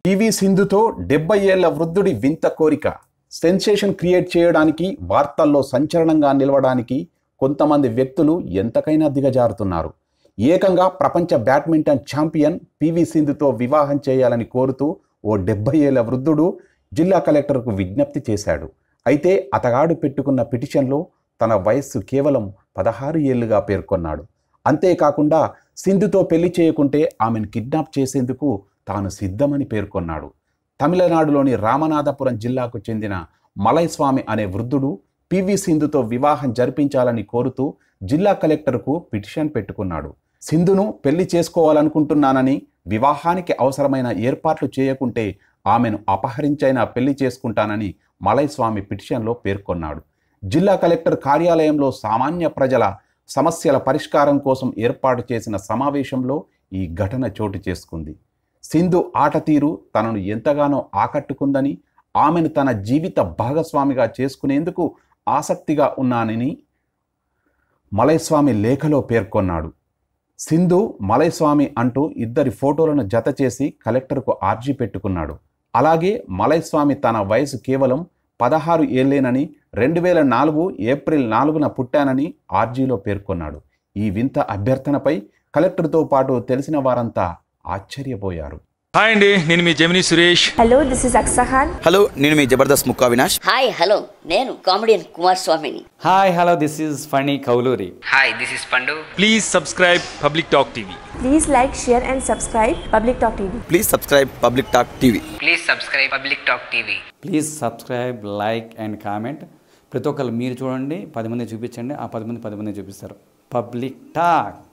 PV సింధుతో డెబ్బై ఏళ్ల వృద్ధుడి వింత కోరిక సెన్సేషన్ క్రియేట్ చేయడానికి వార్తల్లో సంచలనంగా నిలవడానికి కొంతమంది వ్యక్తులు ఎంతకైనా దిగజారుతున్నారు ఏకంగా ప్రపంచ బ్యాడ్మింటన్ ఛాంపియన్ పివి సింధుతో వివాహం చేయాలని కోరుతూ ఓ డెబ్బై ఏళ్ల వృద్ధుడు జిల్లా కలెక్టర్కు విజ్ఞప్తి చేశాడు అయితే అతగాడు పెట్టుకున్న పిటిషన్లో తన వయస్సు కేవలం పదహారు ఏళ్లుగా పేర్కొన్నాడు అంతేకాకుండా సింధుతో పెళ్లి చేయకుంటే ఆమెను కిడ్నాప్ చేసేందుకు తాను సిద్ధమని పేర్కొన్నాడు తమిళనాడులోని రామనాథపురం జిల్లాకు చెందిన మలైస్వామి అనే వృద్ధుడు పివి సింధుతో వివాహం జరిపించాలని కోరుతూ జిల్లా కలెక్టర్కు పిటిషన్ పెట్టుకున్నాడు సింధును పెళ్లి చేసుకోవాలనుకుంటున్నానని వివాహానికి అవసరమైన ఏర్పాట్లు చేయకుంటే ఆమెను అపహరించైనా పెళ్లి చేసుకుంటానని మలైస్వామి పిటిషన్లో పేర్కొన్నాడు జిల్లా కలెక్టర్ కార్యాలయంలో సామాన్య ప్రజల సమస్యల పరిష్కారం కోసం ఏర్పాటు చేసిన సమావేశంలో ఈ ఘటన చోటు చేసుకుంది సింధు ఆట తీరు తనను ఎంతగానో ఆకట్టుకుందని ఆమెను తన జీవిత భాగస్వామిగా చేసుకునేందుకు ఆసక్తిగా ఉన్నానని మలైస్వామి లేఖలో పేర్కొన్నాడు సింధు మలైస్వామి అంటూ ఇద్దరి ఫోటోలను జత చేసి కలెక్టర్కు ఆర్జీ పెట్టుకున్నాడు అలాగే మలైస్వామి తన వయసు కేవలం పదహారు ఏళ్లేనని రెండు వేల నాలుగు ఏప్రిల్ నాలుగున పుట్టానని ఆర్జీలో పేర్కొన్నాడు ఈ వింత అభ్యర్థనపై కలెక్టర్తో పాటు తెలిసిన వారంతా ఆశ్చర్యపోయారు హాయ్ అండి నేను మీ Gemini Suresh hello this is అక్సహాన్ హలో నేను మీ జబర్దస్త్ ముక్కా వినాష్ హాయ్ హలో నేను కామెడియన్ కుమార్ స్వామిని hi hello this is Phani Kowluri hi this is Pandu please subscribe public talk TV please like share and subscribe public talk TV please subscribe public talk TV please subscribe public talk TV please subscribe like and comment ప్రతి ఒక్కరు మీరు చూడండి పది మంది చూపించండి ఆ పది మంది పది మంది చూపిస్తారు పబ్లిక్ టాక్